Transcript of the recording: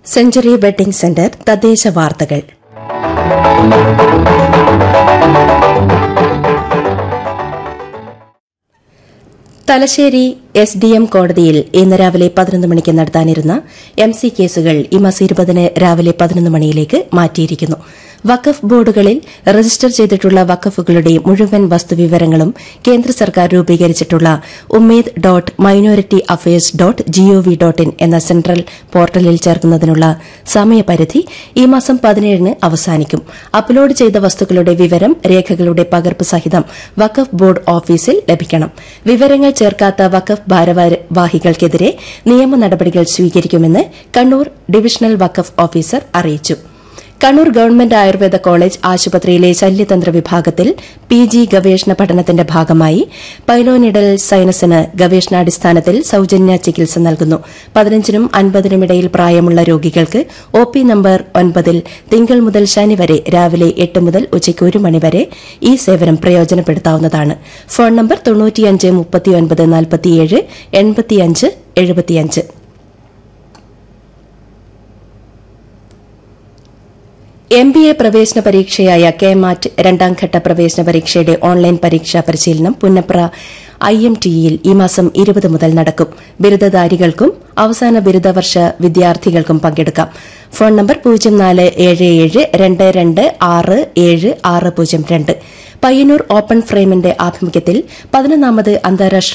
century wedding centre തദ്ദേശ വാർത്തകൾ Thalassery S D M കോടതിയിൽ ഇന്ന് രാവിലെ പതിനൊന്ന് മണിക്ക് നടത്താനിരുന്ന എം സി കേസുകൾ ഈ മാസം ഇരുപതിന് രാവിലെ പതിനൊന്ന് മണിയിലേക്ക് മാറ്റിയിരിക്കുന്നു വഖഫ് ബോർഡുകളിൽ രജിസ്റ്റർ ചെയ്തിട്ടുള്ള വഖഫുകളുടെ മുഴുവൻ വസ്തുവിവരങ്ങളും കേന്ദ്ര സർക്കാർ രൂപീകരിച്ചിട്ടുള്ള Umeed dot minority affairs dot G O V dot in എന്ന സെൻട്രൽ പോർട്ടലിൽ ചേർക്കുന്നതിനുള്ള സമയപരിധി ഈ മാസം പതിനേഴിന് അവസാനിക്കും അപ്ലോഡ് ചെയ്ത വസ്തുക്കളുടെ വിവരം രേഖകളുടെ പകർപ്പ് സഹിതം വഖഫ് ബോർഡ് ഓഫീസിൽ ലഭിക്കണം വിവരങ്ങൾ ചേർക്കാത്ത വഖഫ് ഭാരവാഹികൾക്കെതിരെ നിയമ നടപടികൾ സ്വീകരിക്കുമെന്ന് കണ്ണൂർ ഡിവിഷണൽ വഖഫ് ഓഫീസർ അറിയിച്ചു കണ്ണൂർ ഗവൺമെന്റ് ആയുർവേദ കോളേജ് ആശുപത്രിയിലെ ശല്യതന്ത്ര വിഭാഗത്തിൽ പി ജി ഗവേഷണ പഠനത്തിന്റെ ഭാഗമായി പൈലോനിഡൽ സൈനസിന് ഗവേഷണാടിസ്ഥാനത്തിൽ സൌജന്യ ചികിത്സ നൽകുന്നു പതിനഞ്ചിനും അൻപതിനും ഇടയിൽ പ്രായമുള്ള രോഗികൾക്ക് ഒ പി നമ്പർ ഒൻപതിൽ തിങ്കൾ മുതൽ ശനി വരെ രാവിലെ എട്ട് മുതൽ ഉച്ചയ്ക്ക് ഒരു മണിവരെ ഈ സേവനം പ്രയോജനപ്പെടുത്താവുന്നതാണ് ഫോൺ നമ്പർ തൊണ്ണൂറ്റിയഞ്ച് മുപ്പത്തിയൊൻപത് നാൽപ്പത്തിയേഴ് എൺപത്തിയഞ്ച് എഴുപത്തിയഞ്ച് എം ബി എ പ്രവേശന പരീക്ഷയായ കെ മാറ്റ് രണ്ടാംഘട്ട പ്രവേശന പരീക്ഷയുടെ ഓൺലൈൻ പരീക്ഷാ പരിശീലനം പുന്നപ്ര ഐ എം ടിയിൽ ഈ മാസം ഇരുപത് മുതൽ നടക്കും ബിരുദധാരികൾക്കും അവസാന ബിരുദവർഷ വിദ്യാർത്ഥികൾക്കും പങ്കെടുക്കാം ഫോൺ നമ്പർ പൂജ്യം നാല് ഏഴ് ഏഴ് രണ്ട് രണ്ട് ആറ് ഏഴ് ആറ് പൂജ്യം രണ്ട് പയ്യന്നൂർ ഓപ്പൺ ഫ്രെയിമിന്റെ ആഭിമുഖ്യത്തിൽ പതിനൊന്നാമത് അന്താരാഷ്ട്ര